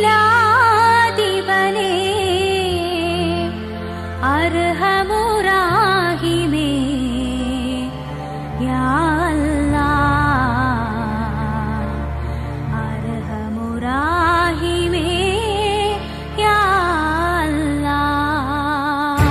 അർഹമുറാഹിമേ യാ അല്ലാഹ് അർഹമുറാഹിമേ യാ അല്ലാഹ്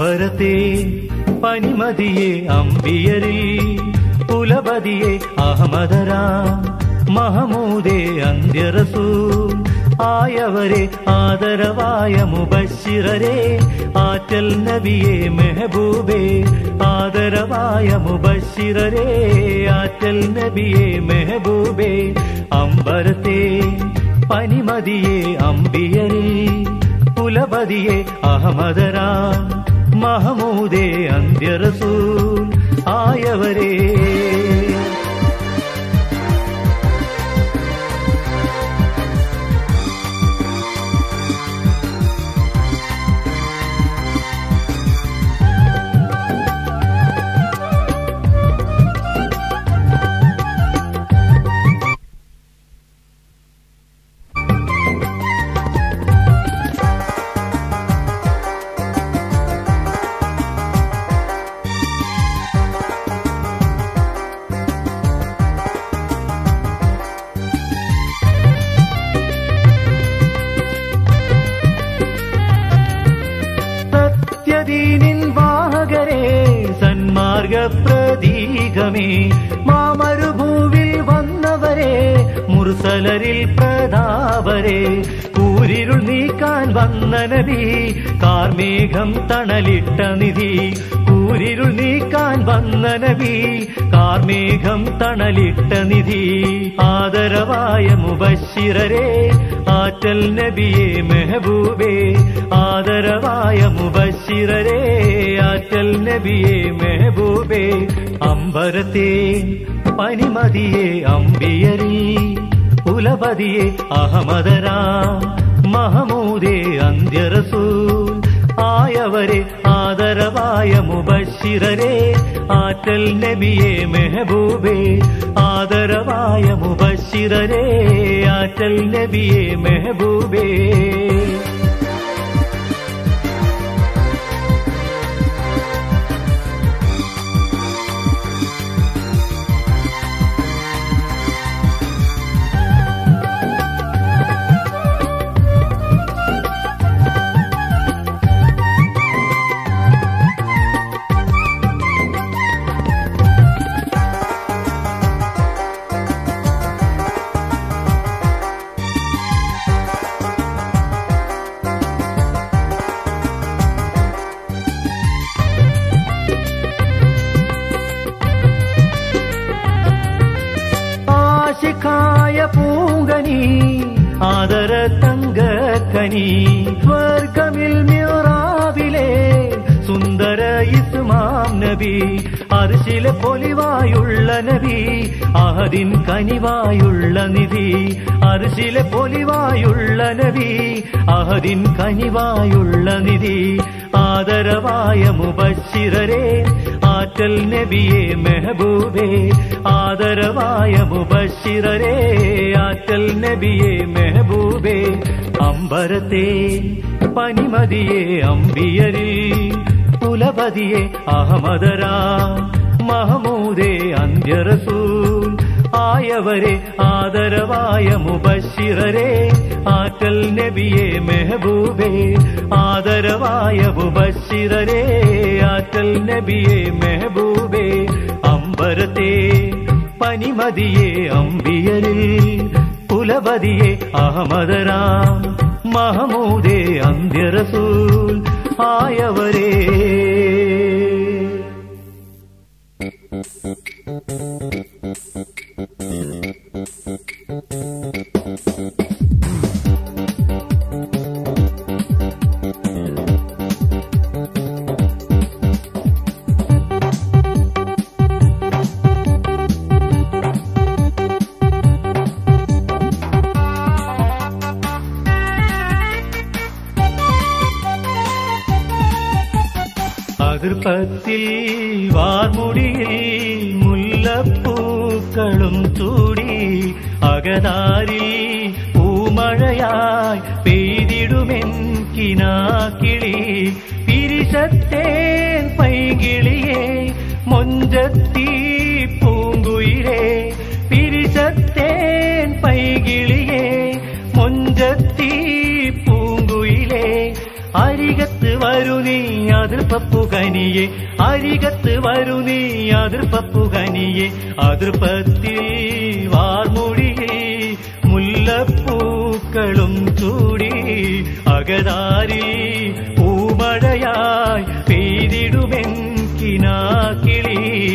അമ്പരത്തെ പനിമതിയെ അമ്പിയരിൽ കുലപതിയെ അഹമ്മദരാ മഹമൂദേ അന്ത്യറസൂൽ ആയവരെ ആദരവായ മുബശിറരെ ആറ്റൽ നബിയെ മെഹബൂബേ ആദരവായ മുബശിറരെ ആറ്റൽ നബിയെ മെഹബൂബേ അമ്പരത്തെ പനിമതിയെ അമ്പിയരിൽ കുലപതിയെ അഹമ്മദരാ മഹമൂദേ അന്ത്യറസൂൽ ആയവരേ സത്യദീനിൻ വാഹകരെ സന്മാർഗ പ്രതീകമേ മാമരുഭൂവിൽ വന്നവരെ മുർസലരിൽ പ്രതാപരെ കൂരിരുൾ നീക്കാൻ വന്ന നബി കാർമേഘം തണലിട്ട നിധി കൂരിരുൾ നീക്കാൻ വന്ന നബി കാർമേഘം തണലിട്ട നിധി ആദരവായ മുബശിറരെ ആറ്റൽ നബിയെ മെഹബൂബേ ആദരവായ മുബശിറരെ ആറ്റൽ നബിയെ മെഹബൂബേ അമ്പരത്തെ പനിമതിയെ അമ്പിയരി കുലപതിയെ അഹമ്മദരാ മഹമൂദേ അന്ത്യറസൂൽ ആയവരെ ആദരവായ മുബശിറരെ ആറ്റൽ നബിയെ മെഹബൂബേ ആദരവായ മുബശിറരെ ആറ്റൽ നബിയെ മെഹബൂബേ ആശിക്കായ പൂങ്കനി ആദര തങ്കക്കനി സ്വർഗമിൽ മിറാവിലെ സുന്ദര ഇസ്മാം നബി അർശിലെ പൊലിവായുള്ള നബി അഹദിൻ കനിവായുള്ള നിധി അർശിലെ പൊലിവായുള്ള നബി അഹദിൻ കനിവായുള്ള നിധി ആദരവായ മുബശിറരെ ആറ്റൽ നബിയെ മെഹബൂബേ ആദരവായ മുബശിറരെ ആറ്റൽ നബിയെ മെഹബൂബേ അമ്പരത്തെ പനിമതിയെ അമ്പിയരിൽ കുലപതിയെ അഹമ്മദരാ മഹമൂദേ അന്ത്യറസൂൽ ആയവരെ ആദരവായ മുബശിറരെ ആറ്റൽ നബിയെ മെഹബൂബേ ആദരവായ മുബശിറരെ ആറ്റൽ നബിയെ മെഹബൂബേ അമ്പരത്തെ പനിമതിയെ അമ്പിയരിൽ കുലപതിയെ അഹമ്മദരാ മഹമൂദേ അന്ത്യറസൂൽ ആയവരേ അതിർപ്പത്തിൽ വാർമുടിയിൽ മുല്ലപ്പൂക്കളും ചൂടി അകതാരിൽ പൂമഴയായി പെയ്തിടുമെൻ കിനാക്കിളി പിരിശത്തേൻ പൈകിളിയെ മൊഞ്ചത്തി പൂങ്കുയിലെ പിരിശത്തേൻ പൈകിളിയെ മൊഞ്ചത്തി പൂങ്കുയിലെ അരികത്ത് വരു നീ അതിർ അതിർപ്പപ്പു കനിയെ അരികത്ത് വരു നീ അതിർപ്പപ്പു കനിയെ അതിർപ്പത്തിൽ വാർമുടിയെ മുല്ലപ്പൂക്കളും ചൂടി അകതാരിൽ പൂമഴയായി പെയ്തിടുമെൻ കിനാക്കിളി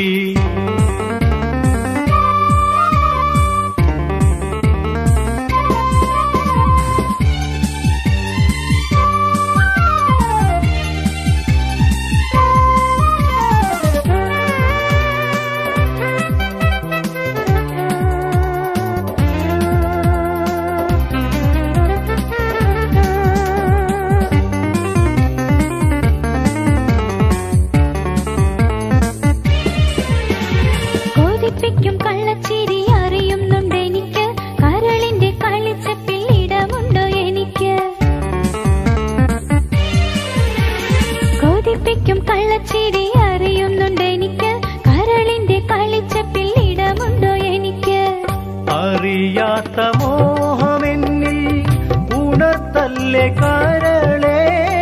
കൊതിപ്പിക്കും കള്ളച്ചിരി അറിയുന്നുണ്ട് എനിക്ക് കരളിന്റെ കളിച്ചപ്പിൽ ഇടമുണ്ടോ എനിക്ക് കൊതിപ്പിക്കും കള്ളച്ചിരി അറിയുന്നുണ്ട് എനിക്ക് കരളിന്റെ കളിച്ചപ്പിൽ ഇടമുണ്ടോ എനിക്ക് അറിയാത്ത മോഹമെന്നിൽ ഉണർത്തല്ലേ കരളെ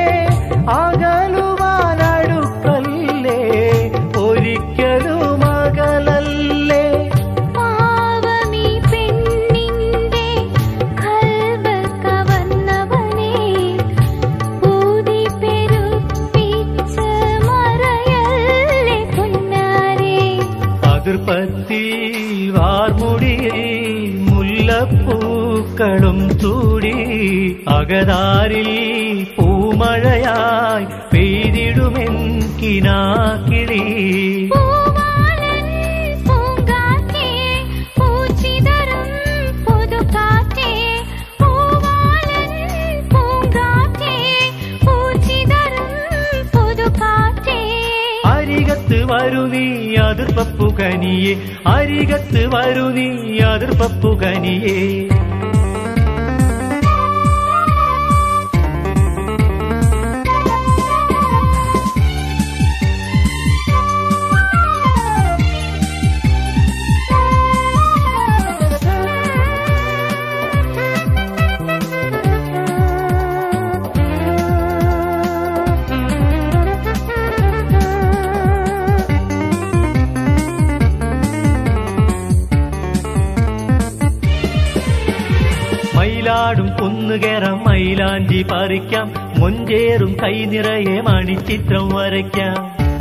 അകലുവാനടുക്കല്ലേ ഒരിക്കലും അകലല്ലേ പാവമീ പെണ്ണിന്റെ കൽബ് കവർന്നവനെ ഊതി പെരുപ്പിച്ച് മറയല്ലേ പൊന്നാരേ അതിർപ്പത്തി വാർമുടിയിൽ മുല്ലപ്പൂക്കളും ചൂടി അകതാരിൽ പൂമഴയായി പെയ്തിടുമെൻ കിനാക്കിളി പൂവാലൻ പൂങ്കാറ്റേ പൂച്ചിതറും പുതുകാറ്റേ പൂവാലൻ പൂങ്കാറ്റേ പൂച്ചിതറും പുതുകാറ്റേ അരികത്ത് വരു നീ അതിർപ്പപ്പു കനിയെ അരികത്ത് വരു നീ അതിർപ്പപ്പു കനിയേ മയിലാടും കുന്നുകേറാം മയിലാഞ്ചി പറിക്കാം മൊഞ്ചേറും കൈ നിറയെ മണിച്ചിത്രം വരയ്ക്കാം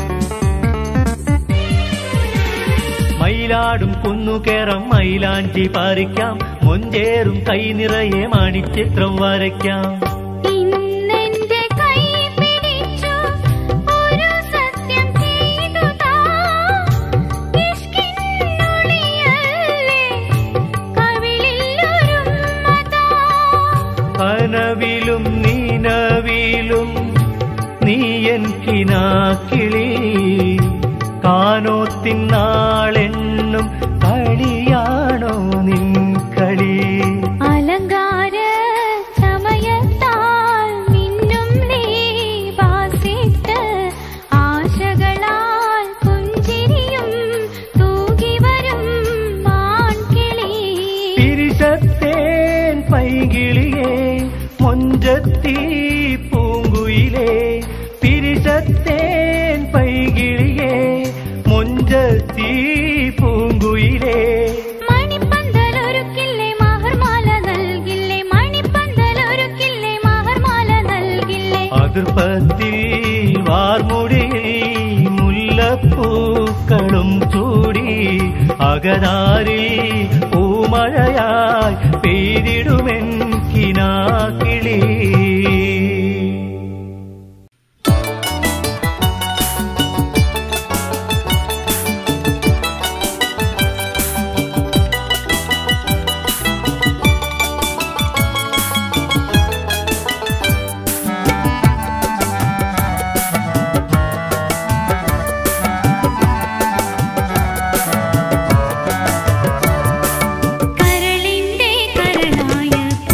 മയിലാടും കുന്നുകേറാം മയിലാഞ്ചി പറിക്കാം മൊഞ്ചേറും കൈ നിറയെ മണിച്ചിത്രം വരയ്ക്കാം ഇന്നെന്റെ കൈ പിടിച്ചു ഒരു സത്യം ചെയ്തു താ ഇഷ്കിന്നുളിയല്ലേ കവിളിലൊരുമ്മതാ കനവിലും നീനവിലും നീ എൻ കിനാക്കിളി കാനോത്തിന്നാളെണ്ണും കളിയാണോ നിൻ കളി അലങ്കാര സമയത്താൽ മിന്നും നീ വാസിട്ട് ആശകളാൽ പുഞ്ചിരിയും തൂകി വരും മാൻകിളി തിരിശത്തേൻ പൈകിളിയെ മൊഞ്ചത്തി പൂങ്കുയിലേ തിരിശത്തേൻ പൈകിളിയെ മൊഞ്ചത്തി പൂങ്കുയിലേ മണിപ്പന്തലൊരുക്കില്ലേ മഹർമാല നൽകില്ലേ മണിപ്പന്തലൊരുക്കില്ലേ മഹർമാല നൽകില്ലേ അതിർപ്പത്തിൽ വാർമുടിയിൽ മുല്ലപ്പൂക്കളും ചൂടി അകതാരിൽ പൂമഴയായി പെയ്തിടുമെൻ കിനാക്കിളി കരളിന്റെ കരളായ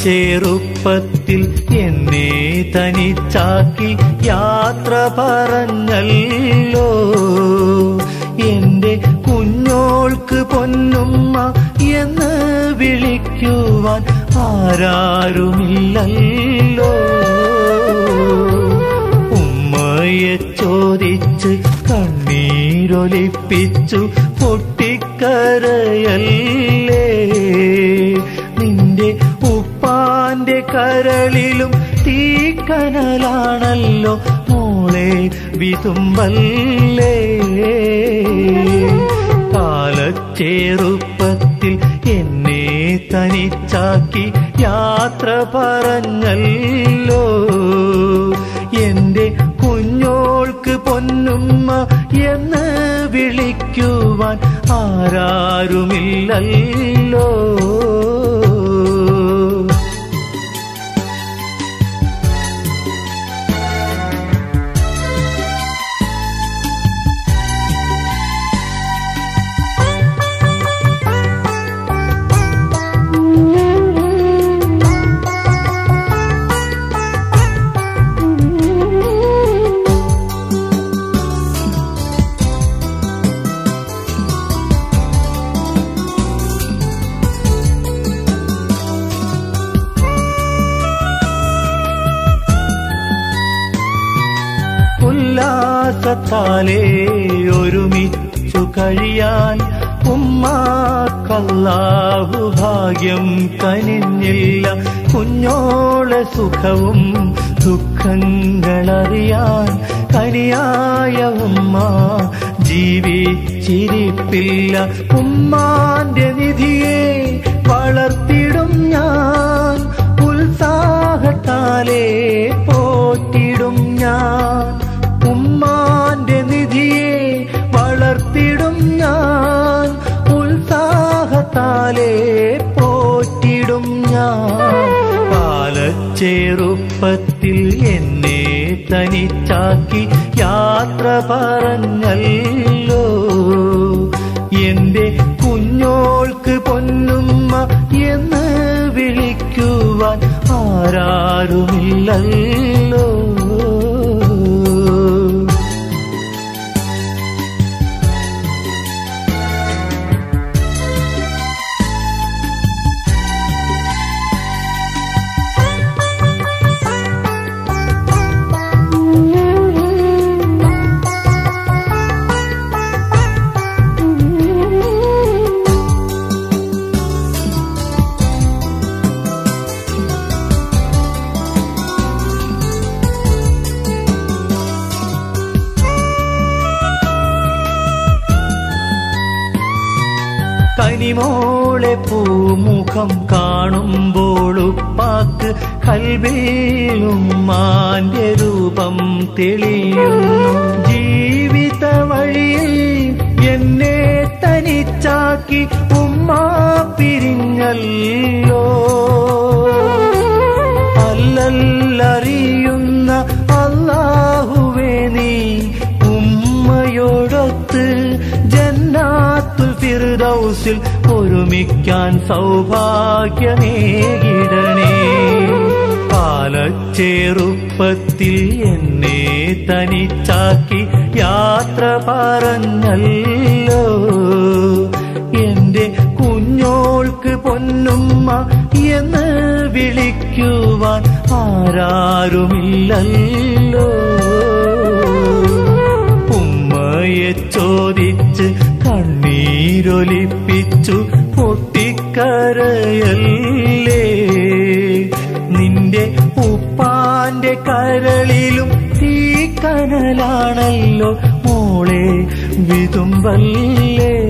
ചെറുപ്പത്തിൽ എന്നെ തനിച്ചാക്കി യാത്ര പറഞ്ഞല്ലോ എന്റെ കുഞ്ഞോൾക്ക് പൊന്നുമ്മ എന്ന് വിളിക്കുവാൻ ആരാരുമില്ലല്ലോ ഉമ്മയെ ചോദിച്ച് കണ്ണീരൊലിപ്പിച്ചു പൊട്ടിക്കരയല്ലേ നിന്റെ ഉപ്പാന്റെ കരളിലും തീക്കനലാണല്ലോ മോളെ വിതുമ്പല്ലേ കാലച്ചേറുപ്പത്തിൽ എന്നെ തനിച്ചാക്കി യാത്ര പറഞ്ഞല്ലോ എന്റെ കുഞ്ഞോൾക്ക് പൊന്നുമ്മ എന്ന് വിളിക്കുവാൻ ആരാരുമില്ലല്ലോ ഉല്ലാസത്താലേ ഒരുമിച്ചു കഴിയാൻ ഉമ്മാക്കല്ലാഹു ഭാഗ്യം കനിഞ്ഞില്ല കുഞ്ഞോളെ സുഖവും ദുഃഖങ്ങളറിയാൻ കനിയായ ഉമ്മ ജീവിച്ചിരിപ്പില്ല ഉമ്മാന്റെ നിധിയെ വളർത്തിടും ഞാൻ ഉത്സാഹത്താലേ പോറ്റിടും ഞാൻ ഉമ്മാന്റെ നിധിയെ വളർത്തിടും ഞാൻ ഉത്സാഹത്താലേ പോറ്റിടും ഞാൻ പാലച്ചേറുപ്പത്തിൽ എന്നെ തനിച്ചാക്കി യാത്ര പറഞ്ഞല്ലോ എന്റെ കുഞ്ഞോൾക്ക് പൊന്നുമ്മ എന്ന് വിളിക്കുവാൻ ആരാരുമില്ലല്ലോ കനിമോളെ പൂമുഖം കാണുമ്പോൾ ഉപ്പാക്ക് കൽവേലുമാന്റെ രൂപം തെളിയുന്നു ജീവിത വഴിയിൽ എന്നെ തനിച്ചാക്കി ഉമ്മ പിരിഞ്ഞല്ലോ അല്ലല്ലറിയുന്ന അല്ലാഹുവേ നീ ഉമ്മയോടൊത്ത് ജന്നാത്തുൽ ഫിർദൗസിൽ ഒരുമിക്കാൻ സൗഭാഗ്യമേകിടണേ പാലച്ചേറുപ്പത്തിൽ എന്നെ തനിച്ചാക്കി യാത്ര പറഞ്ഞല്ലോ എന്റെ കുഞ്ഞോൾക്ക് പൊന്നുമ്മ എന്ന് വിളിക്കുവാൻ ആരാരുമില്ലല്ലോ ഉമ്മയെ ചോദിച്ച് കണ്ണീരൊലിപ്പിച്ചു പൊട്ടിക്കരയല്ലേ നിന്റെ ഉപ്പാന്റെ കരളിലും തീക്കനലാണല്ലോ മോളെ വിതുമ്പല്ലേ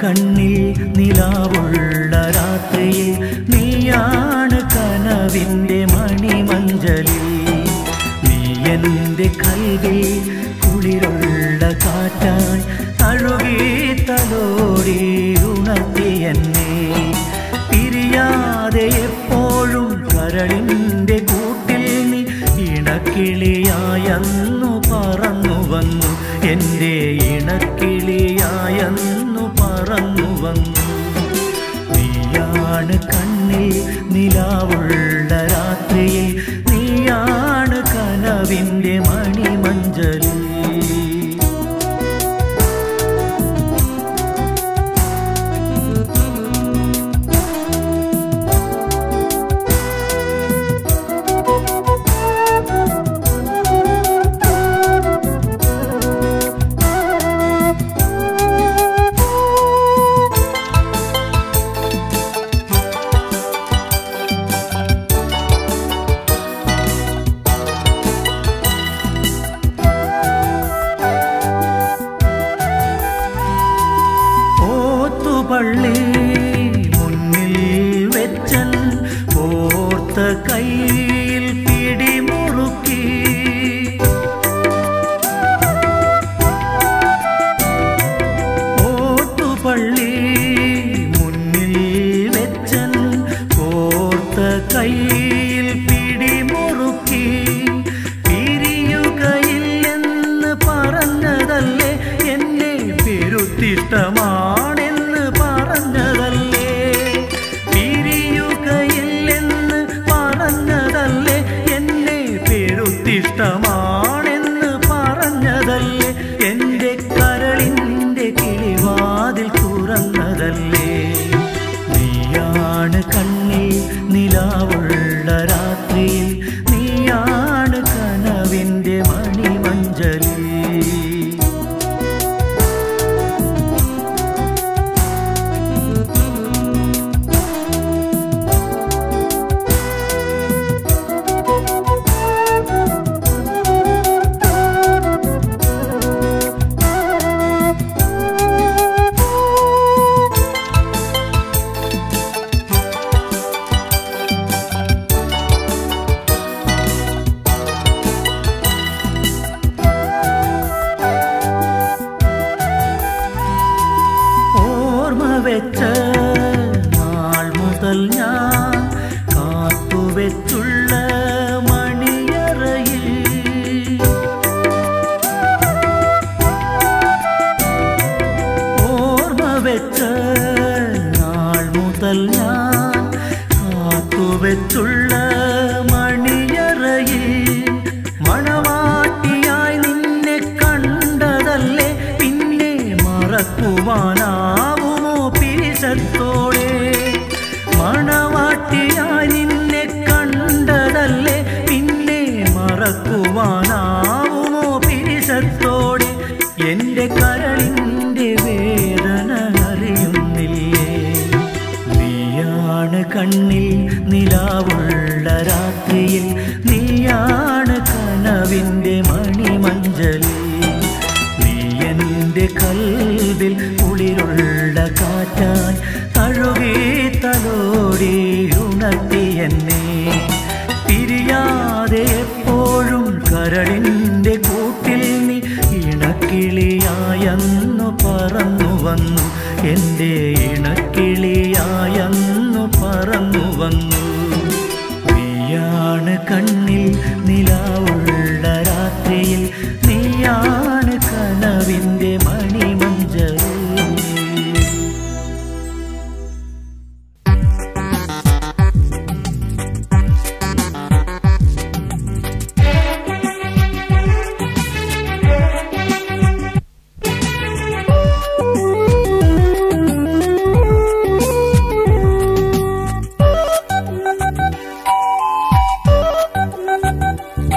കണ്ണിൽ നിലാവുള്ള രാത്രിയിൽ നീയാണ് കനവിൻ്റെ മണിമഞ്ചലിൽ നീ എൻ്റെ കൽവിൽ കുളിരുള്ള കാറ്റായി അഴുകി തലോടി ഉണർത്തി എന്നെ പിരിയാതെ എപ്പോഴും കരളിൻ്റെ കൂട്ടിൽ നീ ഇണക്കിളിയായെന്നു പറന്നു വന്നു എൻ്റെ ഇണക്കിളിയായെന്നു പറന്നു വന്നു നീയാണ് കണ്ണിൽ നിലാവുള്ള രാത്രിയിൽ നീയാണ് കനവിൻ്റെ മണിമഞ്ചലിൽ ഓത്തുപള്ളി മുന്നിൽ വെച്ചൻ ഓർത്ത കയ്യിൽ പിടിമുറുക്കി ഓത്തുപള്ളി മുന്നിൽ വെച്ചൻ ഓർത്ത കയ്യിൽ പിടിമുറുക്കി പിരിയുകയില്ലെന്ന് പറഞ്ഞതല്ലേ എന്നെ പെരുത്തിഷ്ടമാണെന്ന് പറഞ്ഞതല്ലേ പിരിയുകയില്ലെന്ന് പറഞ്ഞതല്ലേ എന്നെ പെരുത്തിഷ്ടമാണെന്ന് പറഞ്ഞതല്ലേ എൻ്റെ കരളിൻ്റെ കിളിവാതിൽ തുറന്നതല്ലേ നീയാണ് കണ്ണിൽ നിലാവുള്ള രാത്രിയിൽ നീയാണ് കനവിൻ്റെ മണിമഞ്ചലിൽ ഓർമ്മ വെച്ച നാൾ മുതൽ ഞാൻ കാത്തുവെച്ചുള്ള മണിയറയിൽ ഓർമ്മ വെച്ച നാൾ മുതൽ ഞാൻ കാത്തുവെച്ചുള്ള മണിയറയിൽ മണവാട്ടിയായി നിന്നെ കണ്ടതല്ലേ പിന്നെ മറക്കുവാനാവുമോ പിരിശത്തോടെ മണവാട്ടിയായി നിന്നെ കണ്ടതല്ലേ പിന്നെ മറക്കുവാനാവുമോ പിരിശത്തോടെ എൻ്റെ കരളിൻ്റെ വേദന അറിയുന്നില്ലേ നീയാണ് കണ്ണിൽ നിലാവുള്ള രാത്രിയിൽ നീയാണ് കനവിൻ്റെ മണിമഞ്ചലിൽ നീ എൻ്റെ കൽവിൽ കുളിരുള്ള കാറ്റാൻ തഴുകി തലോടി ഉണർത്തി എന്നെ പിരിയാതെ എപ്പോഴും കരളിൻ്റെ കൂട്ടിൽ നീ ഇണക്കിളിയായെന്നു പറന്നു വന്നു എൻ്റെ ഇണക്കിളിയായെന്നു പറന്നു വന്നു നീയാണ് കണ്ണിൽ നിലാവുള്ള രാത്രിയിൽ നീയാണ് കനവിൻ്റെ മണിമഞ്ചൽ Thank you.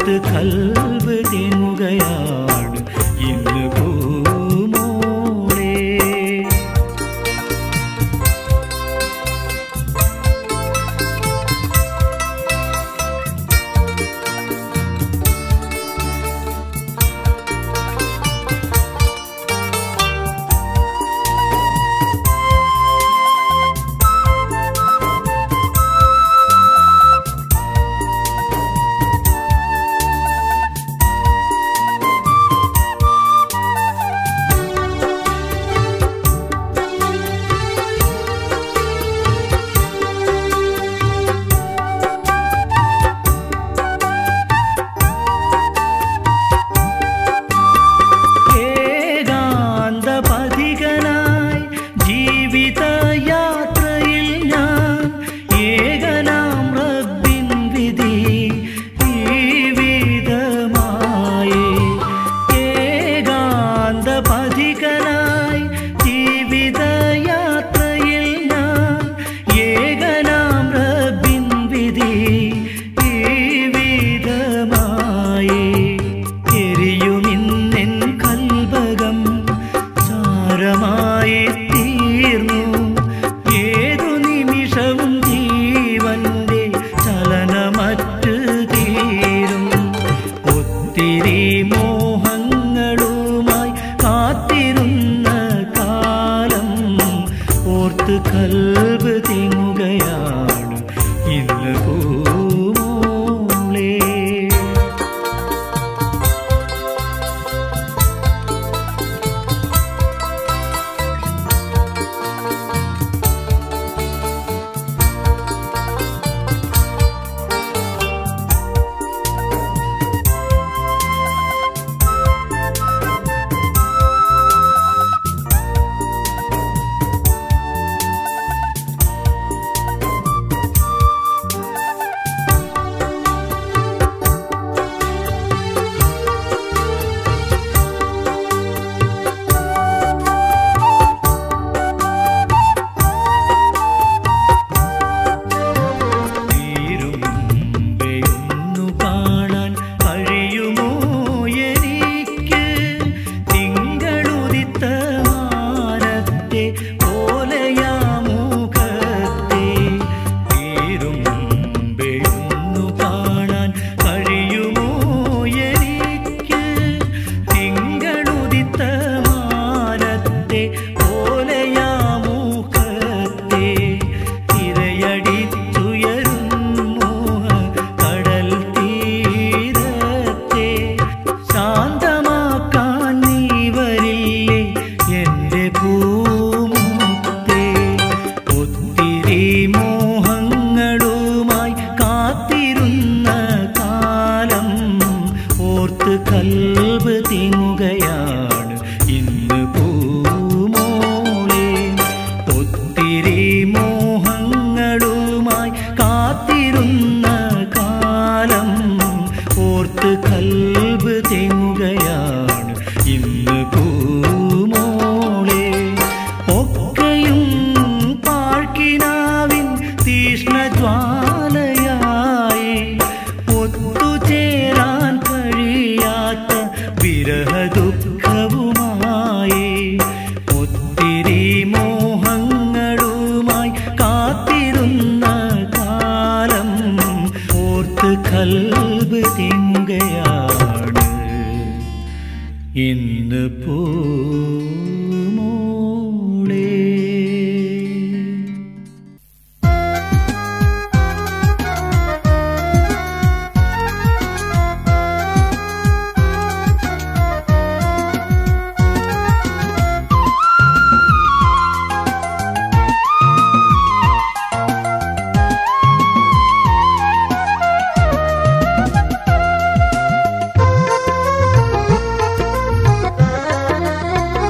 ഓർത്ത് കൽവ് തേങ്ങുകയാണ് ഇന്ന് പൂമോളേ ഏകാന്തപഥികനായി ജീവിതയാത്രയിൽ ഞാൻ ഏകനാം റബ്ബിൻ വിധി ജീവിതമായി ഏകാന്തപഥികനായി ജീവിതയാത്രയിൽ ഞാൻ ഏകനാം റബ്ബിൻ വിധി ജീവിതമായി എരിയുമിന്നെൻ കൽബകം ചാരമായി തീർന്നു ഏതു നിമിഷവും ജീവന്റെ ചലനമറ്റ് തീരും ഒത്തിരി മോഹങ്ങളുമായി കാത്തിരുന്ന കാലം ഓർത്ത് കൽബ് തിങ്ങുകയാണ് ഇന്ന് പൂമോളേ തീരുമ്പെയൊന്നു കാണാൻ കഴിയുമോ എനിക്ക് തിങ്കളുദിത്ത മാനത്തെ പോലെയാമുഖത്തെ തീരുമ്പെയൊന്നു കാണാൻ കഴിയുമോ എനിക്ക് തിങ്കളുദിത്ത മാനത്തെ പോലെയാമുഖത്തെ തിരയടിച്ചുയരും മോഹ കടൽ തീരത്തെ ശാന്തമാക്കാൻ നീ വരില്ലേ എൻ്റെ പൂമുത്തേ ഒത്തിരി മോഹങ്ങളുമായി കാത്തിരുന്ന കാലം ഓർത്ത് കൽബ് തിങ്ങുകയാണ് ഇന്ന് പൂമോളെ ഒത്തിരി മോഹങ്ങളുമായി കാത്തിരുന്ന കാലം ഓർത്ത് കൽബ് തെങ്ങുകയാണ് ഇന്ന് പൂമോളെ ഒക്കെയും പാഴ്ക്കിനാവിൻ തീഷ്ണജ്വാലയായി ഒത്തുചേരാൻ കഴിയാത്ത വിരഹദുഃഖവുമായി ഒത്തിരി മോഹങ്ങളുമായി കാത്തിരുന്ന കാലം ഓർത്ത് കൽബ് തിങ്ങുകയാണ് ഇന്ന് പൂമോളേ ും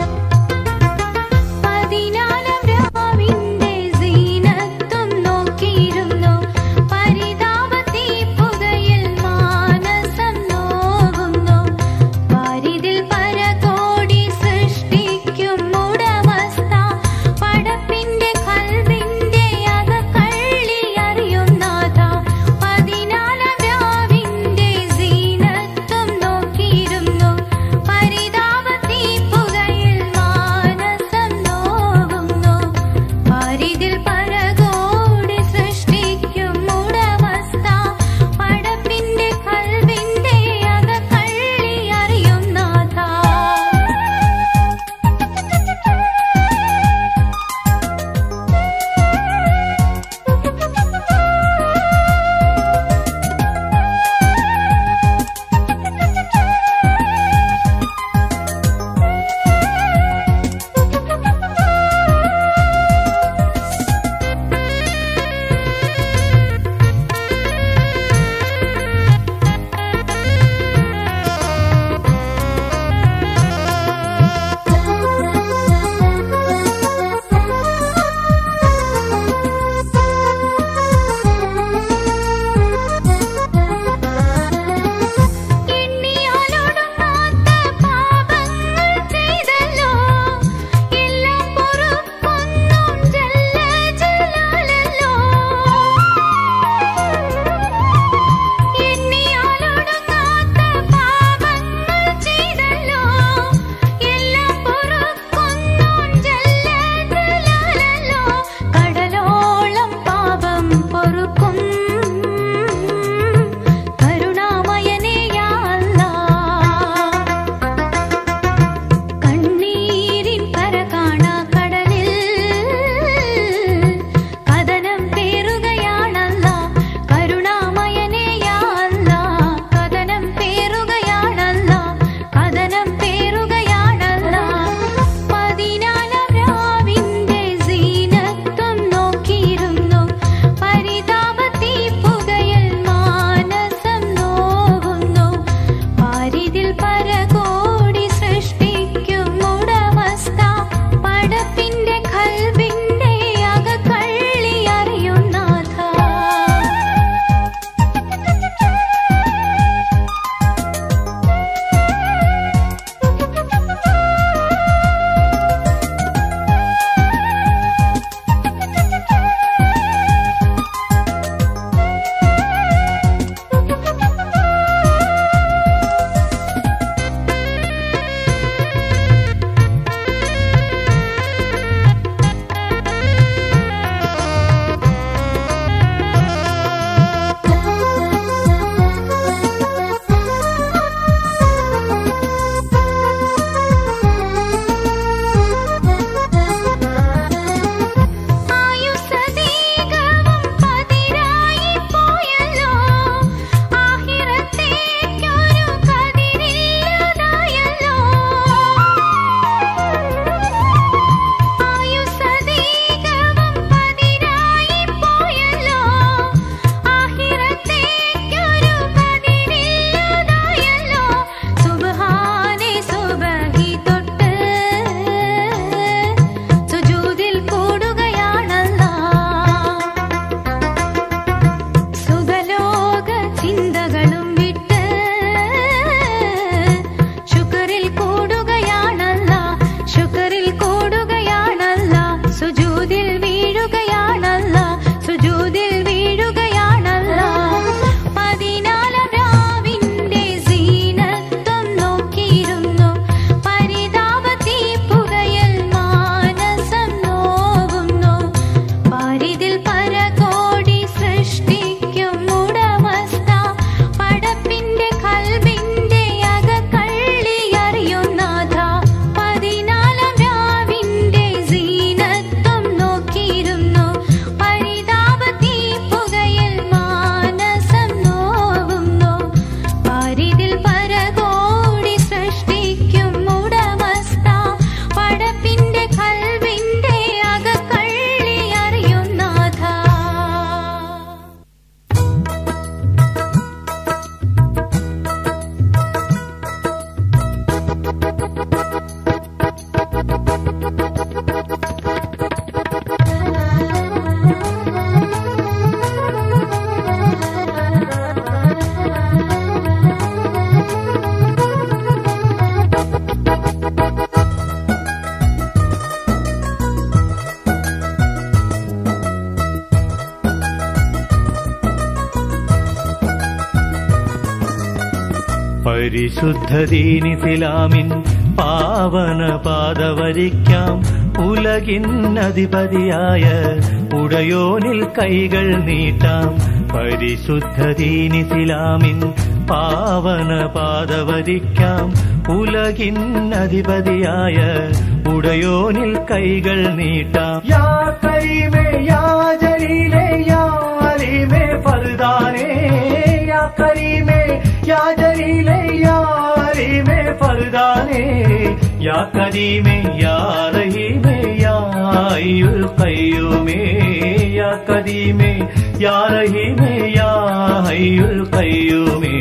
പരിശുദ്ധദീനിസിലാമിൻ പാവന പാദവരിക്കാം ഉലകിന്നധിപതിയായ ഉടയോനിൽ കൈകൾ നീട്ടാം പരിശുദ്ധദീനിസിലാമിൻ പാവന പാദവരിക്കാം ഉലകിന്നധിപതിയായ ഉടയോനിൽ കൈകൾ നീട്ടാം യാ കരീമേ യാ ജലീലേ യാ അലീമേ ഫർദാനേ യാ കരീമേ യാ ജലീലേ യാ അലീമേ ഫർദാനേ യാ കരീമേ യാ റഹീമേ യാ അയ്യുൽ ഖയ്യൂമേ യാ കരീമേ യാ റഹീമേ യാ അയ്യുൽ ഖയ്യൂമേ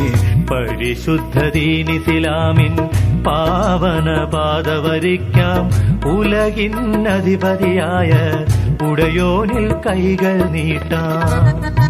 പരിശുദ്ധദീനിസിലാമിൻ പാവന പാദവരിക്കാം ഉലകിന്നധിപതിയായ ഉടയോനിൽ കൈകൾ നീട്ടാം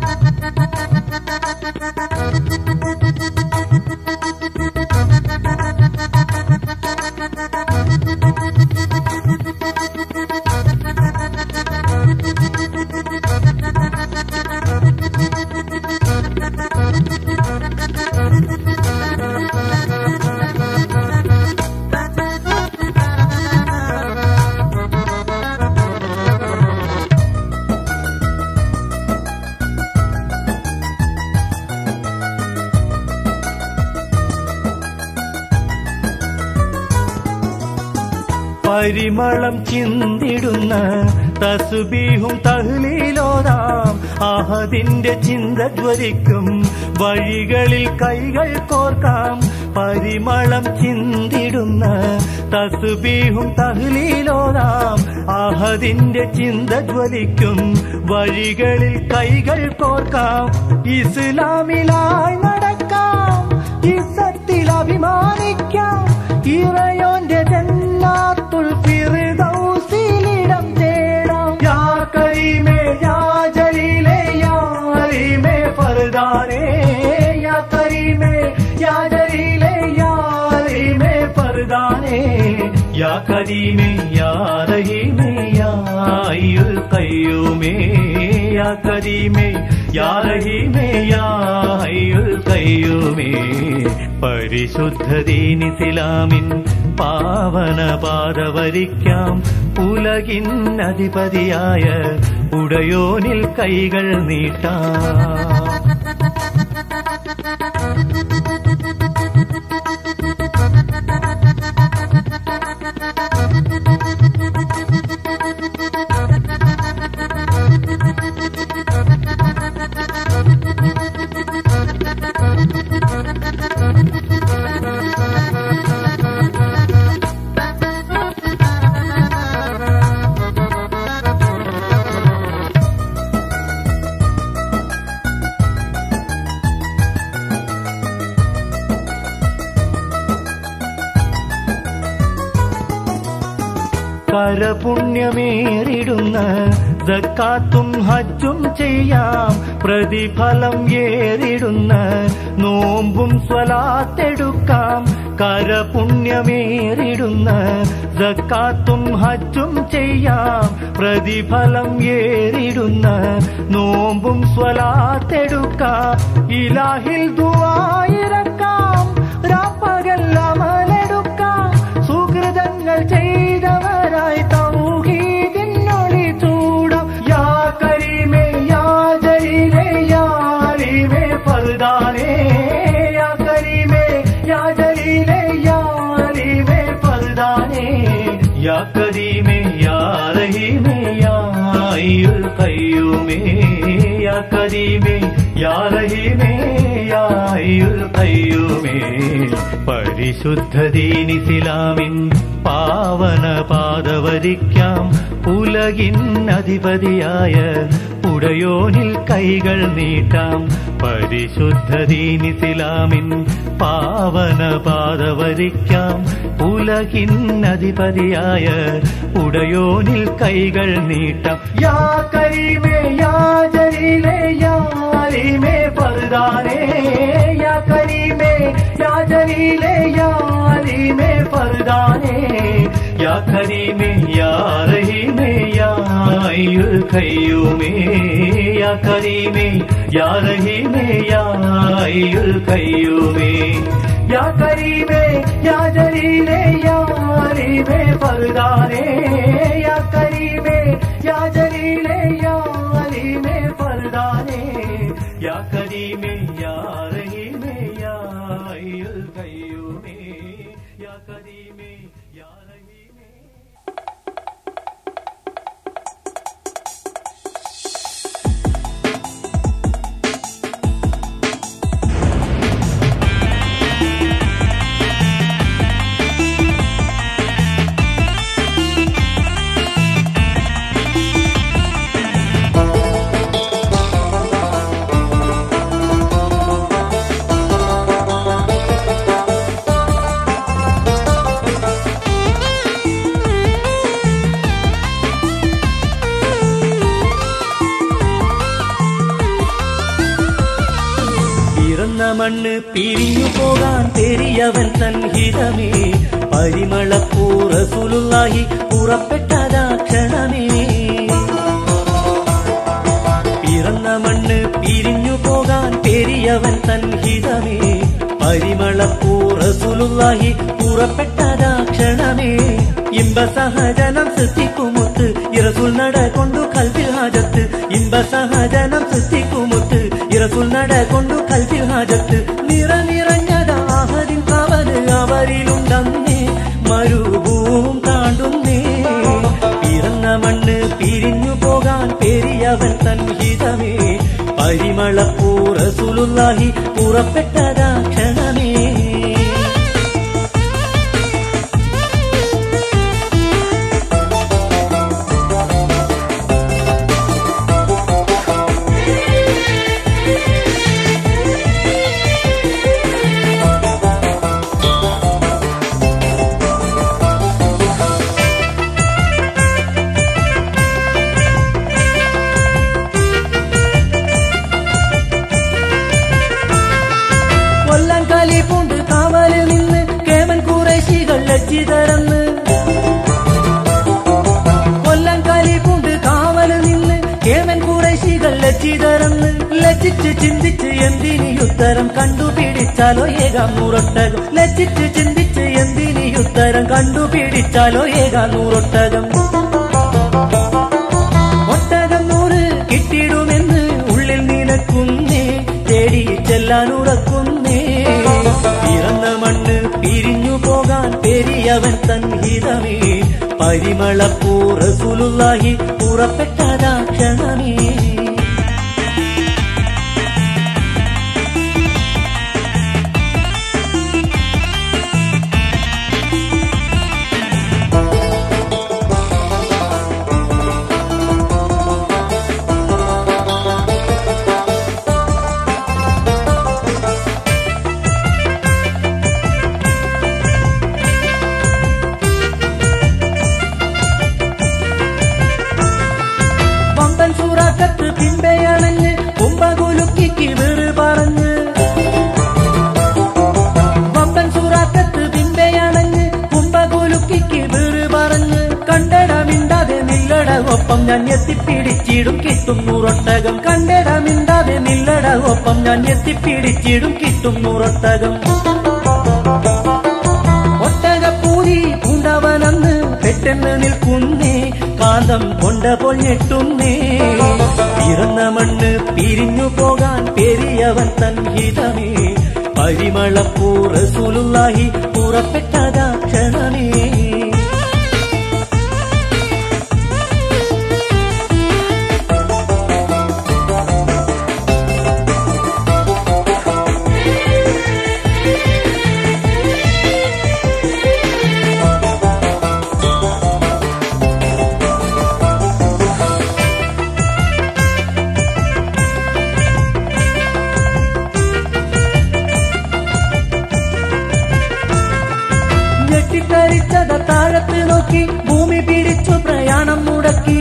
പരിമളം ചിന്തിടുന്ന തസുബീഹും തഹ്ലീലോതാം ആഹദിന്റെ ചിന്ത ജ്വലിക്കും വഴികളിൽ കൈകൾ കോർക്കാം പരിമളം ചിന്തിടുന്ന തസുബീഹും തഹ്ലീലോതാം ആഹദിന്റെ ചിന്ത ജ്വലിക്കും വഴികളിൽ കൈകൾ കോർക്കാം ഇസ്ലാമിലായി നടക്കാം ഇസത്തിൽ അഭിമാനിക്കാം ഇറയോന്റെ ജന്നാത്തുൽ ഫിർദൗസിലിടം തേടാം യാ കരീമേ യാ ജലീലേ യാ അലീമേ ഫർദാനേ യാ കരീമേ യാ ജലീലേ യാ അലീമേ ഫർദാനേ യാ കരീമേ യാ റഹീമേ യാ അയ്യുൽ ഖയ്യൂമേ യാ കരീമേ യാ റഹീമേ യാ അയ്യുൽ ഖയ്യൂമേ പരിശുദ്ധദീനിസിലാമിൻ പാവന പാദവരിക്കാം ഉലകിൻ അധിപതിയായ ഉടയോനിൽ കൈകൾ നീട്ടാം കരപുണ്യമേറിടുന്ന ദക്കാത്തും ഹജ്ജും ചെയ്യാം പ്രതിഫലം ഏറിടുന്ന നോമ്പും സ്വലാത്തെടുക്കാം കരപുണ്യമേറിടുന്ന ദക്കാത്തും ഹജ്ജും ചെയ്യാം പ്രതിഫലം ഏറിടുന്ന നോമ്പും സ്വലാത്തെടുക്കാം ഇലാഹിൽ ദുആയിരക്കാം രാപ്പകൽ അമലെടുക്കാം സുഹൃതങ്ങൾ ചെയ്തവരായി തൗഹീദിനൊളി ചൂടാം യാ കരീമേ യാ ജലീലേ യാ അലീമേ ഫർദാനേ യാ കരീമേ യാ ജലീലേ യാ അലീമേ ഫർദാനേ യാ കരീമേ യാ റഹീമേ യാ അയ്യുൽ ഖയ്യൂമേ യാ കരീമേ യാ റഹീമേ യാ അയ്യുൽ ഖയ്യൂമേ പരിശുദ്ധദീനിസിലാമിൻ പാവന പാദവരിക്കാം ഉലകിൻ അധിപതിയായ ഉടയോനിൽ കൈകൾ നീട്ടാം പരിശുദ്ധദീനിസിലാമിൻ പാവന പാദവരിക്കാം ഉലകിൻ അധിപതിയായ ഉടയോനിൽ കൈകൾ നീട്ടാം യാ കരീമേ യാ ജലീലേ യാ അലീമേ ഫർദാനേ യാ കരീമേ യാ ജലീലേ യാ അലീമേ ഫർദാനേ യാ കരീമേ യാ റഹീമേ യാ അയ്യുൽ ഖയ്യൂമേ യാ കരീമേ യാ റഹീമേ യാ അയ്യുൽ ഖയ്യൂമേ या करीमे या जलीले या अलीमे फरदाने या करीमे या जलीले या अलीमे फरदाने या करीमे या रहीमे या अय्युल कയ്യൂമേ या करीमे या रहीमे പിറന്ന മണ്ണ് പിരിഞ്ഞു പോകാൻ തെരിയവൻ തൻ ഹിതമേ പരിമളപ്പൂറസുലായി പുറപ്പെട്ടതാക്ഷണമേ പിറന്ന മണ്ണ് പിരിഞ്ഞു പോകാൻ പെരിയവൻ തൻ ഹിതമേ പരിമളപ്പൂറസുലായി പുറപ്പെട്ടതാക്ഷണമേ ഇമ്പ സഹജനം സൃഷ്ടിക്കുമുത്ത് ഇറസുൽ നട കൊണ്ടു കൽവിൽ ഹാജത്ത് ഇമ്പ സഹജനം സൃഷ്ടിക്കുമുത്ത് ഇറസുൽ നട കൊണ്ടു കൽവിൽ ഹാജത്ത് നിറ നിറഞ്ഞതാഹരിൻ കവന് അവരിലുണ്ടന്നേ മരുഭൂവും താണ്ടുന്നേ പിറന്ന മണ്ണ് പിരിഞ്ഞു പോകാൻ പെരിയവൻ തൻ ഹിതമേ പരിമളപ്പൂറസുലാഹി പുറപ്പെട്ടതാക്ഷണമേ കൊല്ലാൻ കാലി പൂണ്ട് കാവലിൽ നിന്ന് കേമൻ കുറേശികൾ ലജ്ജിതരന്ന് കൊല്ലാൻ കാലി പൂണ്ട് കാവലിൽ നിന്ന് കേമൻ കുറേശികൾ ലജ്ജിതരന്ന് ലജ്ജിച്ച് ചിന്തിച്ച് എന്തിനി ഉത്തരം കണ്ടുപിടിച്ചാലോ ഏകാം നൂറൊട്ടകം ലജ്ജിച്ച് ചിന്തിച്ച് എന്തിനി ഉത്തരം കണ്ടുപിടിച്ചാലോ ഏകാം നൂറൊട്ടകം ഒട്ടകം നൂറ് കിട്ടിയിടുമെന്ന് ഉള്ളിൽ നിനക്കുന്നേ തേടി ചെല്ലാൻ ഉറക്കുന്നേ പിറന്ന മണ്ണ് പിരിഞ്ഞു പോകാൻ പെരിയവൻ തൻ ഹിതമേ പരിമളപ്പൂറസുലായി പുറപ്പെട്ടതാക്ഷണമേ വമ്പൻ സൂറാക്കത്ത് പിമ്പയണഞ്ഞ് കുംഭകുലുക്കിക്ക് വെറു പറഞ്ഞ് വമ്പൻ സൂറാക്കത്ത് പിമ്പയണഞ്ഞ് കുംഭകുലുക്കിക്ക് വെറു പറഞ്ഞ് കണ്ടടമിണ്ടാതെ നില്ലട ഒപ്പം ഞാൻ എത്തിപ്പിടിച്ചിടും കിട്ടും നൂറൊട്ടകം കണ്ടടമിണ്ടാതെ നില്ലട ഒപ്പം ഞാൻ എത്തിപ്പിടിച്ചിടും കിട്ടും നൂറൊട്ടകം ഒട്ടകപ്പൂരി പൂണ്ടവനന്ന് പെട്ടെന്ന് നിൽക്കുന്നേ കാന്തം കൊണ്ട പൊഞ്ഞെട്ടുന്നേ പിറന്ന മണ്ണ് പിരിഞ്ഞു പോകാൻ പെരിയവൻ തൻ ഹിതമേ പരിമളപ്പൂറസുലായി പുറപ്പെട്ടതാക്ഷണമേ ഞെട്ടിത്തരിച്ചത താഴത്ത് നോക്കി ഭൂമി പിടിച്ചു പ്രയാണം മുടക്കി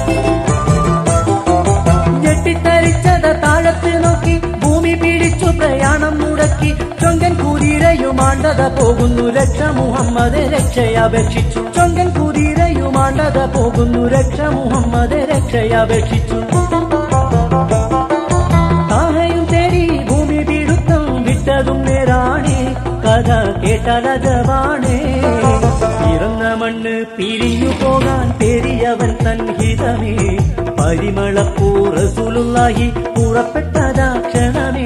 ഞെട്ടിത്തരിച്ചത താഴത്ത് നോക്കി ഭൂമി പിടിച്ചു പ്രയാണം മുടക്കി ചൊങ്കൻ കുതിരയുമാണ്ടത പോകുന്നു രക്ഷ മുഹമ്മദ് രക്ഷയപേക്ഷിച്ചു ചൊങ്കൻ കുതിരയുമാണ്ടത പോകുന്നു രക്ഷ മുഹമ്മദ് രക്ഷയപേക്ഷിച്ചു താഹയും തേടി ഭൂമി പിടുത്തം വിട്ടതും നേരാണി കഥ കഥ കേട്ടാലജവാണേ പിറന്ന മണ്ണ് പിരിഞ്ഞു പോകാൻ പെരിയവൻ തൻ ഹിതമേ പരിമളപ്പൂറസുലുള്ളാഹി പുറപ്പെട്ടതാക്ഷണമേ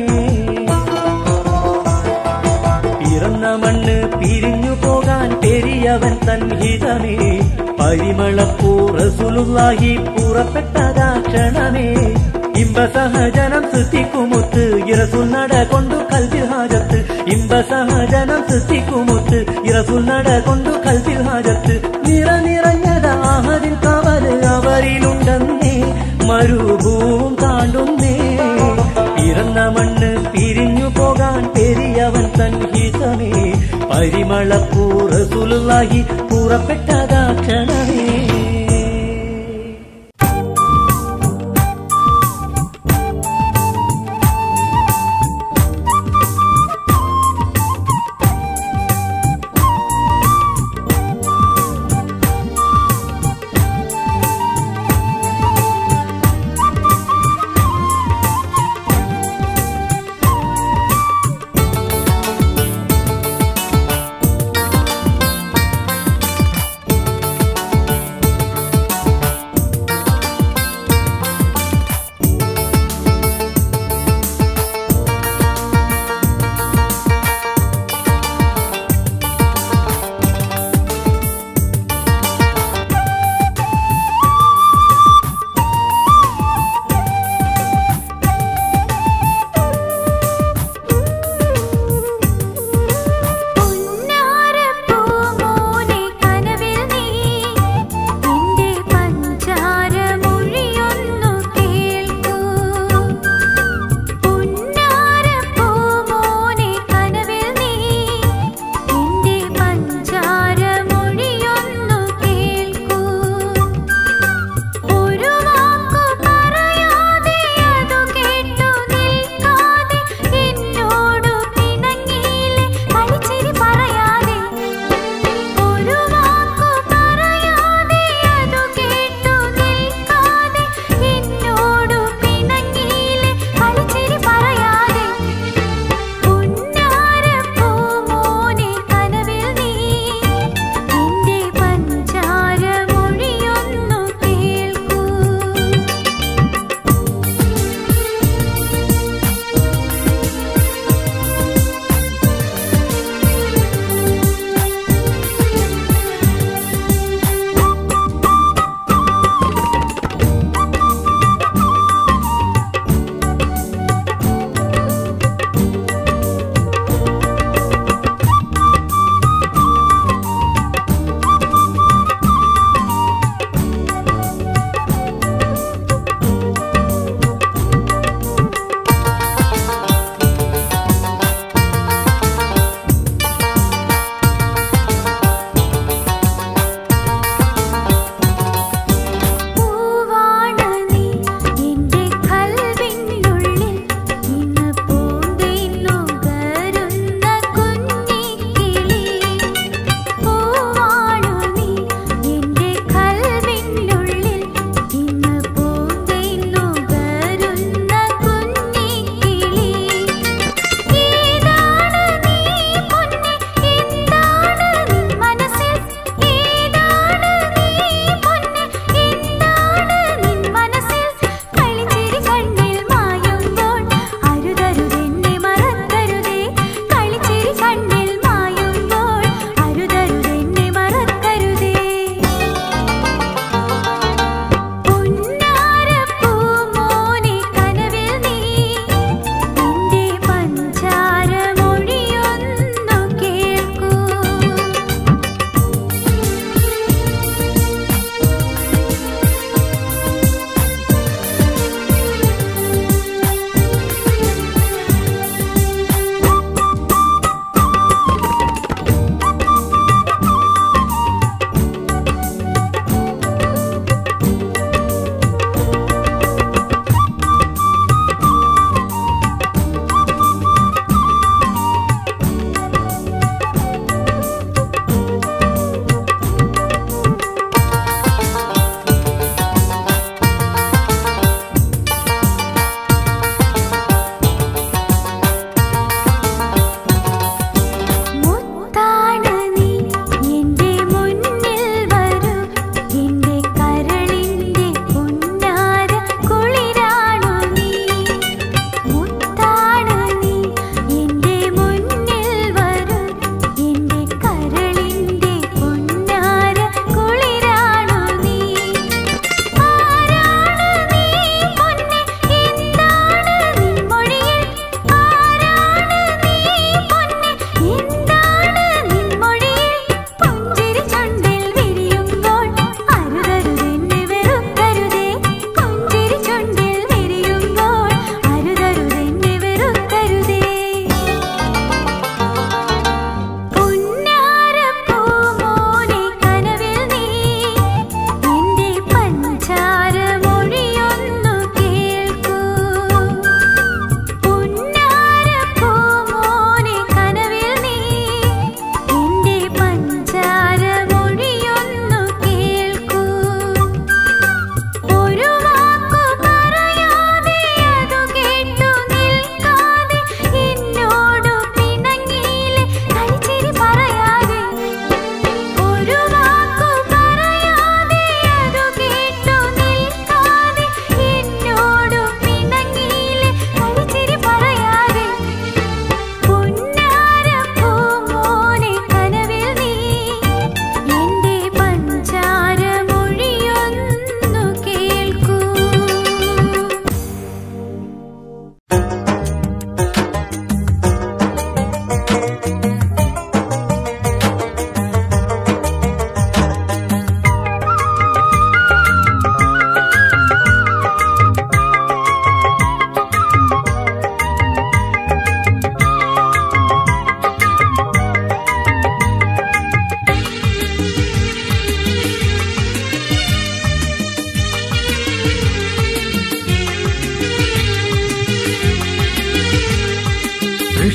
പിറന്ന മണ്ണ് പിരിഞ്ഞു പോകാൻ പെരിയവൻ തൻ ഹിതമേ പരിമളപ്പൂറസുലുള്ളാഹി പുറപ്പെട്ടതാക്ഷണമേ ഇമ്പസഹജനം സൃഷ്ടിക്കുമുത്ത് ഇറസുൽ നട കൊണ്ടു കൽവിൽ ഹാജത്ത് ഇമ്പസഹജനം സൃഷ്ടിക്കുമുത്ത് ഇറസുൽ നട കൊണ്ടു കൽവിൽ ഹാജത്ത് നിറ നിറഞ്ഞതാഹതിൽ കവല് അവരിലുണ്ടെന്നേ മരുഭൂം താണ്ടുന്നേ പിറന്ന മണ്ണ് പിരിഞ്ഞു പോകാൻ പെരിയവൻ തൻ ഹിതമേ പരിമളപ്പൂറസുലുള്ളാഹി പുറപ്പെട്ടതാക്ഷണമേ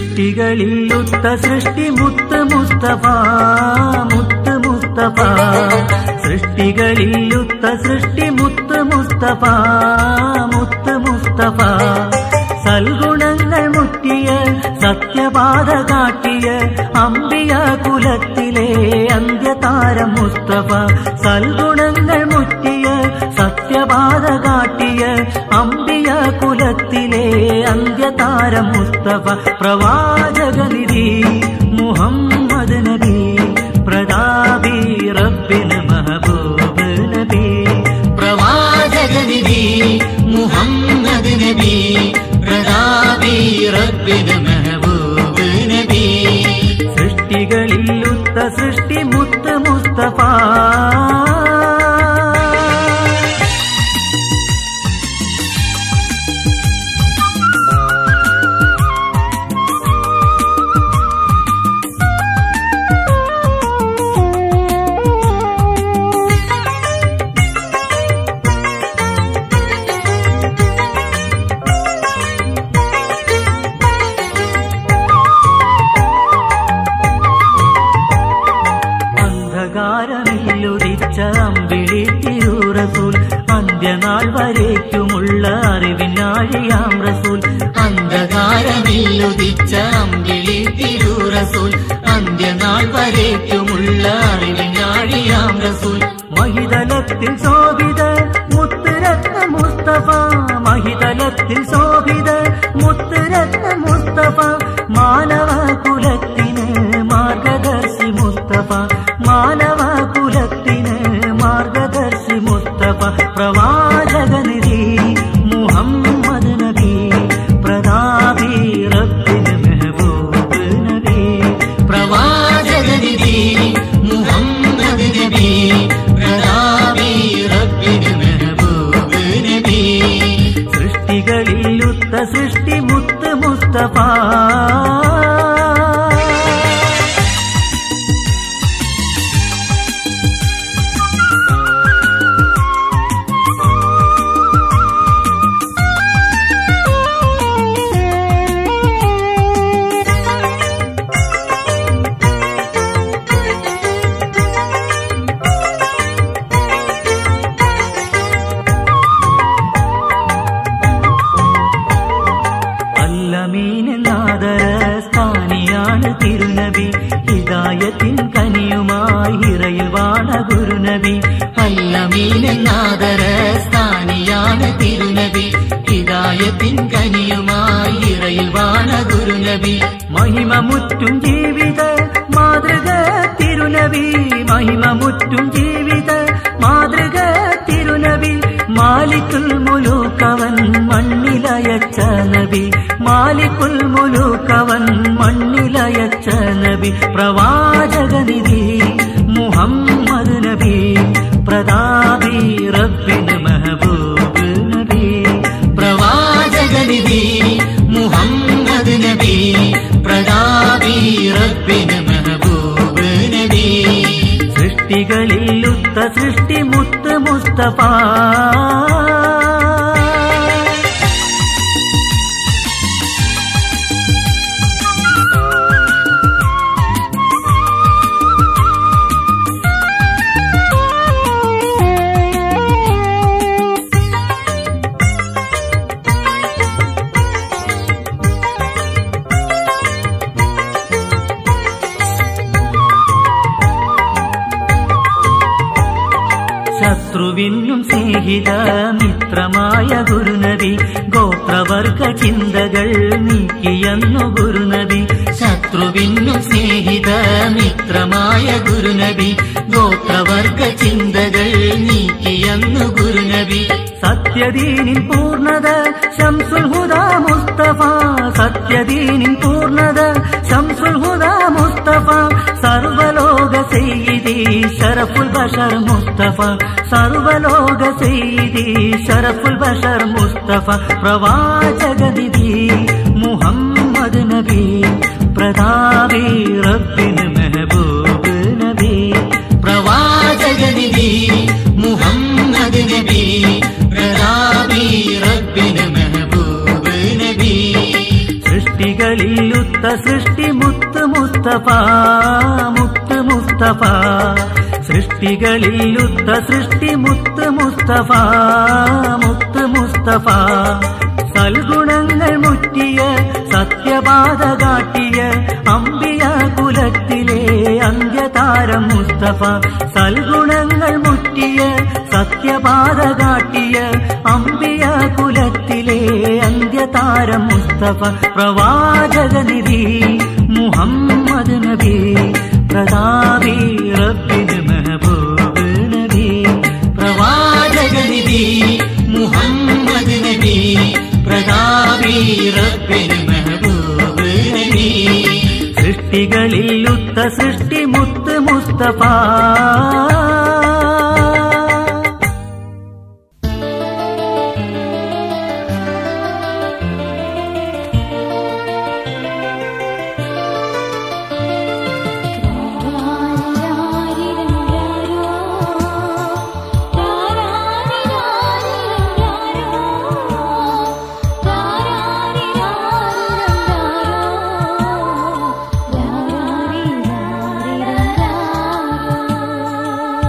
സൃഷ്ടികളിലുത്ത സൃഷ്ടി മുത്ത് മുസ്തഫ മുത്ത് മുസ്തഫ സൃഷ്ടികളിലുത്ത സൃഷ്ടി മുത്ത് മുസ്തഫ മുത്ത് മുസ്തഫ സൽഗുണങ്ങൾ മുറ്റിയ സത്യപാത കാട്ടിയ അമ്പിയ കുലത്തിലെ അന്ത്യതാരം മുസ്തഫ സൽഗുണങ്ങൾ മുറ്റിയ സത്യപാത കാട്ടിയ അമ്പിയ കുലത്തിലെ അന്ത്യതാരം മുസ്തഫ പ്രവാചകനിധി മുഹമ്മദ് നബി പ്രതാപി റബ്ബിന് മഹബൂബ് നബി പ്രവാചകനിധി മുഹമ്മദ് നബി പ്രതാപി റബ്ബിന് മെഹബൂബ് നബി സൃഷ്ടികളിലുത്ത സൃഷ്ടി മുത്ത് മുസ്തഫ അന്ധകാരമില്ലുദിച്ച അമ്പിളി തിരൂറസൂൽ അന്ത്യനാൾ വരേക്കുമുള്ള അറിവിനാഴിയാം റസൂൽ അന്ധകാരമില്ലുദിച്ച അമ്പിളി തിരൂറസൂൽ അന്ത്യനാൾ വരേക്കുമുള്ള അറിവിനാഴിയാം റസൂൽ മഹിതലത്തിൽ ശോഭിത മുത്തുരത്ന മുസ്തഫ മഹിതലത്തിൽ ശോഭിത മുത്തുരത്ന മുസ്തഫ മാനവ കുലത്തിന് മാർഗദർശി മുസ്തഫ മാനവ കുലത്തിന് മാർഗദർശി മുസ്തഫ പ്രവാചകനിധി മുഹമ്മദ് നബി പ്രതാപി റബ്ബിന് മെഹബൂബ് നബി പ്രവാചകനിധി മുഹമ്മദ് നബി പ്രതാപി റബ്ബിന് മെഹബൂബ് നബി സൃഷ്ടികളിലുത്ത സൃഷ്ടി മുത്ത് മുസ്തഫ അല്ലമീനാദര സ്ഥാനിയാണ് തിരുനബി ഹിദായത്തിൻ കനിയുമായി ഇറയിൽ വാണ ഗുരുനബി അല്ലമീനാദര സ്ഥാനിയാണ് തിരുനബി ഹിദായത്തിൻ കനിയുമായി ഇറയിൽ വാണ ഗുരുനബി മഹിമ മുറ്റും ജീവിത മാതൃക തിരുനബി മഹിമ മുറ്റും ജീവിത മാതൃക തിരുനബി മാലിക്കുൽ മുലൂക്കവൻ മണ്ണിലയച്ച നബി മാലിക്കുൽ മുലൂക്കവൻ മണ്ണിലയച്ച നബി പ്രവാചകനിധി മുഹമ്മദ് നബി പ്രതാപി റബ്ബിന് മെഹബൂബ് നബി പ്രവാചകനിധി മുഹമ്മദ് നബി പ്രതാപി റബ്ബിന് മെഹബൂബ് നബി സൃഷ്ടികളിലുത്ത സൃഷ്ടി മുത്ത് മുസ്തഫ ശത്രുവിനും സ്നേഹിത മിത്രമായ ഗുരുനബി ഗോത്രവർഗ ചിന്തകൾ നീക്കിയെന്നു ഗുരുനബി ശത്രുവിനും സ്നേഹിത മിത്രമായ ഗുരുനബി ഗോത്രവർഗ ചിന്തകൾ നീക്കിയെന്നു ഗുരുനബി സത്യദീനിൻ പൂർണ്ണത ശംസുൽ ഹുദ മുസ്തഫ സത്യദീനിൻ പൂർണ്ണത ശംസുൽ ഹുദ മുസ്തഫ സർവലോക സെയ്തി ഷറഫുൽ ബഷർ മുസ്തഫ സർവലോക സെയ്തി ഷറഫുൽ ബഷർ മുസ്തഫ പ്രവാചകനിധി മുഹമ്മദ് നബി പ്രതാപി റബ്ബിന് മെഹബൂബ് നബി പ്രവാചകനിധി മുഹമ്മദ് നബി പ്രതാപി റബ്ബിന് മെഹബൂബ് നബി സൃഷ്ടികളിലുത്ത സൃഷ്ടി മുത്ത് മുസ്തഫ മുത്ത് മുസ്തഫ സൃഷ്ടികളിലുത്ത സൃഷ്ടി മുത്ത് മുസ്തഫ മുത്ത് മുസ്തഫ സൽഗുണങ്ങൾ മുറ്റിയ സത്യപാത കാട്ടിയ അമ്പിയ കുലത്തിലെ അന്ത്യതാരം മുസ്തഫ സൽഗുണങ്ങൾ മുറ്റിയ സത്യപാത കാട്ടിയ അമ്പിയ കുലത്തിലെ അന്ത്യതാരം മുസ്തഫ പ്രവാചകനിധി മുഹമ്മദ് നബി പ്രതാപി റബ്ബിന് മെഹബൂബ് നബി പ്രവാചകനിധി മുഹമ്മദ് നബി പ്രതാപി റബ്ബിന് മെഹബൂബ് നബി സൃഷ്ടികളിലുത്ത സൃഷ്ടി മുത്ത് മുസ്തഫ ലാ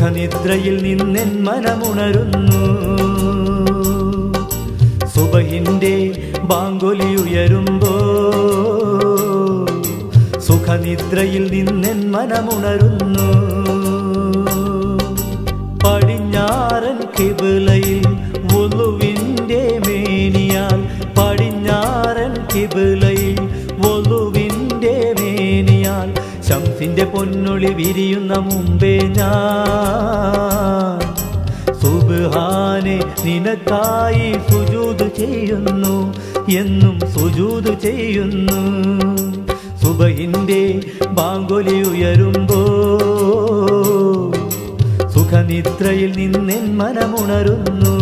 സുഖനിദ്രയിൽ നിന്നെൻ മനമുണരുന്നു സുബഹിന്റെ ബാങ്കൊലി ഉയരുമ്പോ സുഖനിദ്രയിൽ നിന്നെൻ മനമുണരുന്നു പടിഞ്ഞാറൻ കിബിലയിൽ ഒലുവിൻ്റെ മേനിയാൽ പടിഞ്ഞാറൻ കിബിലയിൽ ഒലുവിൻ്റെ മേനിയാൽ ശംസിന്റെ പൊന്നൊളി വിരിയുന്ന മുമ്പേ ഞാൻ സുബ്ഹാനെ നിനക്കായി സുജൂത് ചെയ്യുന്നു എന്നും സുജൂത് ചെയ്യുന്നു സുബഹിന്റെ ബാങ്കൊലി ഉയരുമ്പോ സുഖനിദ്രയിൽ നിന്നെൻ മനമുണരുന്നു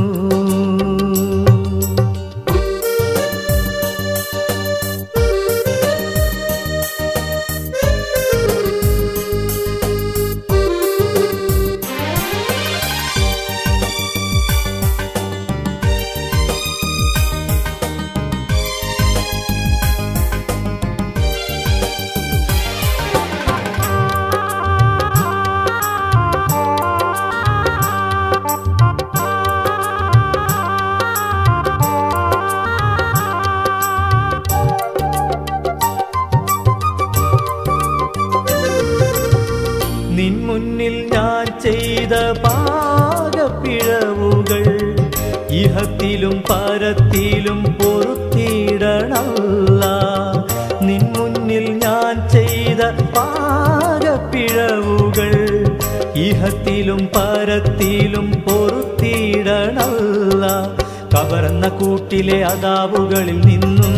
നിൻ മുന്നിൽ ഞാൻ ചെയ്ത പാകപ്പിഴവുകൾ ഇഹത്തിലും പരത്തിലും പൊറുത്തിടണല്ല നിൻ മുന്നിൽ ഞാൻ ചെയ്ത പാകപ്പിഴവുകൾ ഇഹത്തിലും പരത്തിലും പൊറുത്തിടണല്ല കവർന്ന കൂട്ടിലെ അതാവുകളിൽ നിന്നും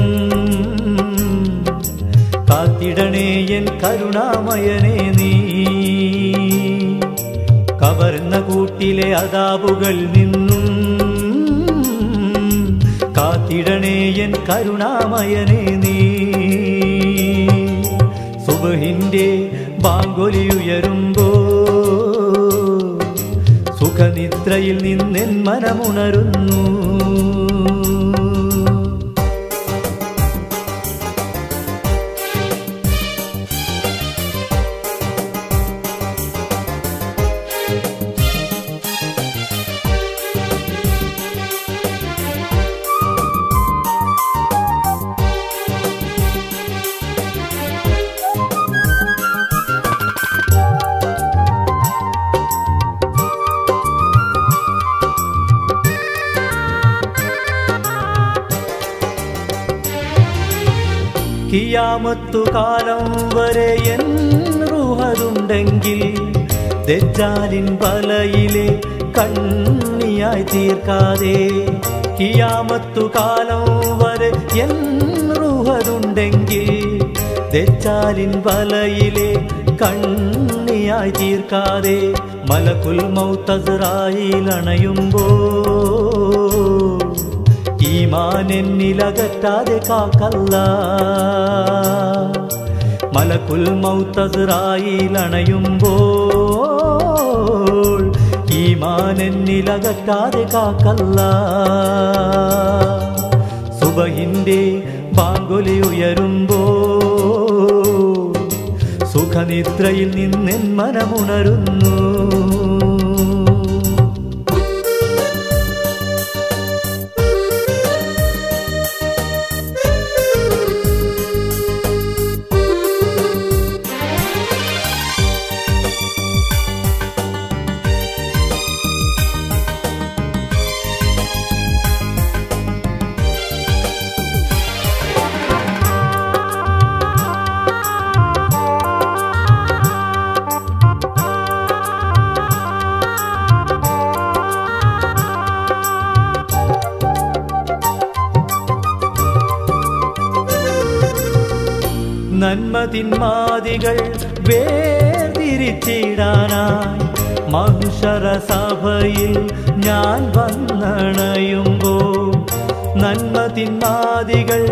കാത്തിടണേ എൻ കരുണാമയനേ നീ കവർന്ന കൂട്ടിലെ അതാവുകൾ നിന്നും കാത്തിടണേ എൻ കരുണാമയനേ നീ സുബഹിന്റെ ബാങ്കൊലി ഉയരുമ്പോ സുഖനിദ്രയിൽ നിന്നെൻ മനമുണരുന്നു കിയാമത്തു കാലം വരെ എൻ റുഹതുണ്ടെങ്കിൽ ദജ്ജാലിൻ വലയിലെ കണ്ണിയായി തീർക്കാതെ കിയാമത്തു കാലം വരെ എൻ റുഹതുണ്ടെങ്കിൽ ദജ്ജാലിൻ വലയിലെ കണ്ണിയായി തീർക്കാതെ മലകുൽ മൗത്തസറായിലണയുമ്പോ ഈമാൻ എന്നിലകറ്റാതെ കാക്കല്ല മലക്കുൽ മൗത്തസറായിലണയുമ്പോൾ ഈമാൻ എന്നിലകറ്റാതെ കാക്കല്ല സുബഹിന്റെ ബാങ്കൊലി ഉയരുമ്പോ സുഖനിദ്രയിൽ നിന്നെൻ മനമുണരുന്നു നന്മതിന്മാതികൾ വേർതിരിച്ചിടാനായി മനുഷ്യര സഭയിൽ ഞാൻ വന്നണയുമ്പോ നന്മതിന്മാതികൾ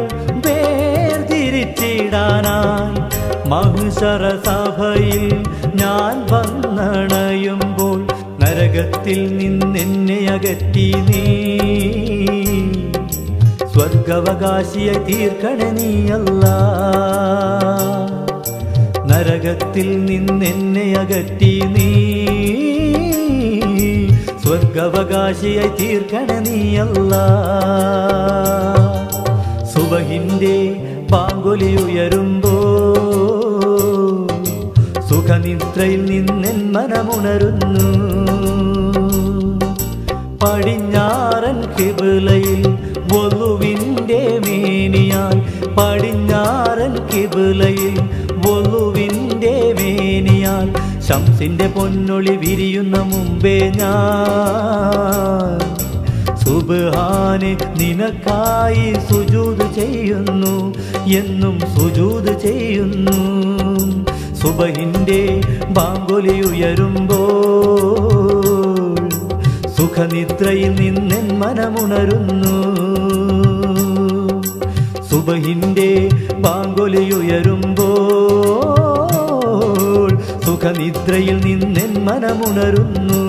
വേർതിരിച്ചിടാനായി മനുഷ്യര സഭയിൽ ഞാൻ വന്നണയുമ്പോൾ നരകത്തിൽ നിന്നെന്നെ അകറ്റി നീ സ്വർഗവകാശിയായി തീർക്കണ നീയല്ല നരകത്തിൽ നിന്നെന്നെ അകറ്റി നീ സ്വർഗവകാശിയായി തീർക്കണ നീയല്ല സുബഹിന്റെ പാങ്കൊലി ഉയരുമ്പോ സുഖനിദ്രയിൽ നിന്നെൻ മനമുണരുന്നു പടിഞ്ഞാറൻ കിബിലയിൽ വൊലുവിൻ്റെ മേനിയാൽ പടിഞ്ഞാറൻ കിബിലയിൽ വൊലുവിൻ്റെ മേനിയാൽ ശംസിന്റെ പൊന്നൊളി വിരിയുന്ന മുമ്പേ ഞാൻ സുബാനെ നിനക്കായി സുജൂത് ചെയ്യുന്നു എന്നും സുജൂത് ചെയ്യുന്നു സുബഹിന്റെ ബാങ്കൊലി ഉയരുമ്പോൾ സുഖനിദ്രയിൽ നിന്നെൻ മനമുണരുന്നു സുബഹിന്റെ ബാങ്കൊലി ഉയരുമ്പോൾ സുഖനിദ്രയിൽ നിന്നെൻ മനമുണരുന്നു